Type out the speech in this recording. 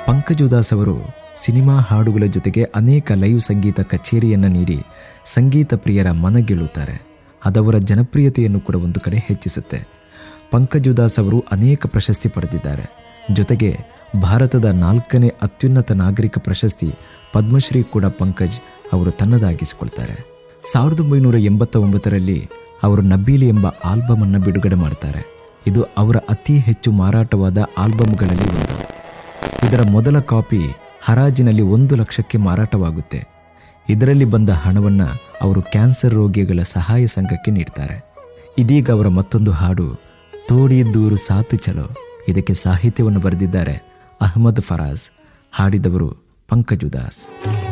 ಪಂಕಜ್ ಉದಾಸ್ ಅವರು ಸಿನಿಮಾ ಹಾಡುಗಳ ಜೊತೆಗೆ ಅನೇಕ ಲೈವ್ ಸಂಗೀತ ಕಚೇರಿಯನ್ನು ನೀಡಿ ಸಂಗೀತ ಪ್ರಿಯರ ಮನಗೆಲ್ಲುತ್ತಾರೆ ಅದವರ ಜನಪ್ರಿಯತೆಯನ್ನು ಕೂಡ ಒಂದು ಕಡೆ ಹೆಚ್ಚಿಸುತ್ತೆ ಪಂಕಜ್ ಉದಾಸ್ ಅವರು ಅನೇಕ ಪ್ರಶಸ್ತಿ ಪಡೆದಿದ್ದಾರೆ ಜೊತೆಗೆ ಭಾರತದ ನಾಲ್ಕನೇ ಅತ್ಯುನ್ನತ ನಾಗರಿಕ ಪ್ರಶಸ್ತಿ ಪದ್ಮಶ್ರೀ ಕೂಡ ಪಂಕಜ್ ಅವರು ತನ್ನದಾಗಿಸಿಕೊಳ್ತಾರೆ ಸಾವಿರದ ಒಂಬೈನೂರ ಎಂಬತ್ತ ಒಂಬತ್ತರಲ್ಲಿ ಅವರು ನಬೀಲಿ ಎಂಬ ಆಲ್ಬಮ್ ಅನ್ನು ಬಿಡುಗಡೆ ಮಾಡ್ತಾರೆ ಇದು ಅವರ ಅತಿ ಹೆಚ್ಚು ಮಾರಾಟವಾದ ಆಲ್ಬಮ್ಗಳಲ್ಲಿ ಒಂದು ಇದರ ಮೊದಲ ಕಾಪಿ ಹರಾಜಿನಲ್ಲಿ ಒಂದು ಲಕ್ಷಕ್ಕೆ ಮಾರಾಟವಾಗುತ್ತೆ ಇದರಲ್ಲಿ ಬಂದ ಹಣವನ್ನು ಅವರು ಕ್ಯಾನ್ಸರ್ ರೋಗಿಗಳ ಸಹಾಯ ಸಂಘಕ್ಕೆ ನೀಡ್ತಾರೆ ಇದೀಗ ಅವರ ಮತ್ತೊಂದು ಹಾಡು ತೋಡಿ ದೂರು ಸಾತು ಚಲೋ ಇದಕ್ಕೆ ಸಾಹಿತ್ಯವನ್ನು ಬರೆದಿದ್ದಾರೆ ಅಹಮದ್ ಫರಾಜ್ ಹಾಡಿದವರು ಪಂಕಜ್ ಉದಾಸ್